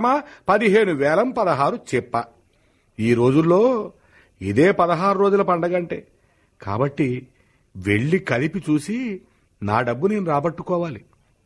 సమ పదిహేను వేలం పదహారు చెప్ప ఈ రోజుల్లో ఇదే పదహారు రోజుల పండగంటే కాబట్టి వెళ్ళి కలిపి చూసి నా డబ్బు నేను రాబట్టుకోవాలి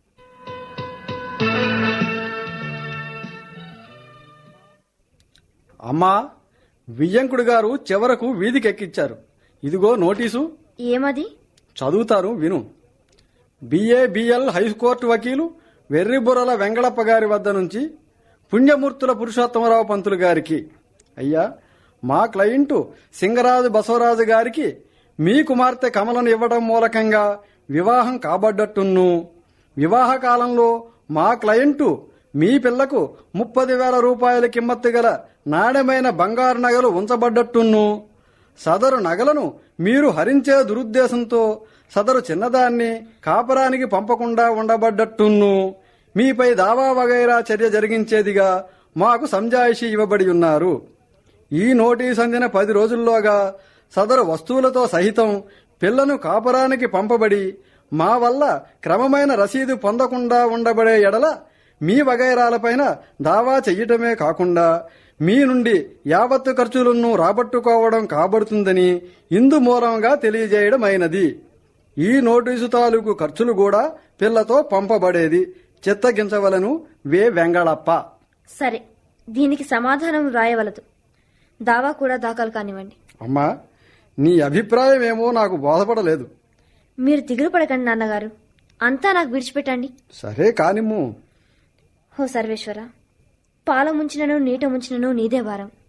అమ్మా వియ్యంకుడు గారు చివరకు వీధికెక్కిచ్చారు ఇదిగో నోటీసు ఏమది చదువుతారు విను బిఏబిఎల్ హైకోర్టు వకీలు వెర్రిబుర్రల వెంగళప్ప గారి వద్ద నుంచి పుణ్యమూర్తుల పురుషోత్తమరావు పంతులు గారికి అయ్యా మా క్లయింటు సింగరాజు బసవరాజు గారికి మీ కుమార్తె కమలను ఇవ్వడం మూలకంగా వివాహం కాబడ్డట్టున్ను వివాహ కాలంలో మా క్లయింటు మీ పిల్లకు ముప్పది వేల రూపాయల కిమ్మత్తు గల నాణ్యమైన బంగారు నగలు ఉంచబడ్డట్టున్ను సదరు నగలను మీరు హరించే దురుద్దేశంతో సదరు చిన్నదాన్ని కాపరానికి పంపకుండా ఉండబడ్డట్టున్ను మీపై దావా వగైరా చర్య జరిగించేదిగా మాకు సంజాయిషి ఇవ్వబడి ఉన్నారు ఈ నోటీస్ అందిన పది రోజుల్లోగా సదరు వస్తువులతో సహితం పిల్లను కాపరానికి పంపబడి మా వల్ల క్రమమైన రసీదు పొందకుండా ఉండబడే ఎడల మీ వగైరాలపైన దావా చెయ్యటమే కాకుండా మీ నుండి యావత్తు ఖర్చులను రాబట్టుకోవడం కాబడుతుందని ఇందు మూలంగా తెలియజేయడమైనది ఈ నోటీసు తాలూకు ఖర్చులు కూడా పిల్లతో పంపబడేది చిత్తగించవలను వే వెంగళప్ప సరే దీనికి సమాధానం రాయవలదు దావా కూడా దాఖలు కానివ్వండి అమ్మా నీ అభిప్రాయం ఏమో నాకు బోధపడలేదు మీరు దిగులు పడకండి నాన్నగారు అంతా నాకు విడిచిపెట్టండి సరే కానిమ్ము హో సర్వేశ్వర పాల ముంచినను నీట ముంచినను నీదే భారం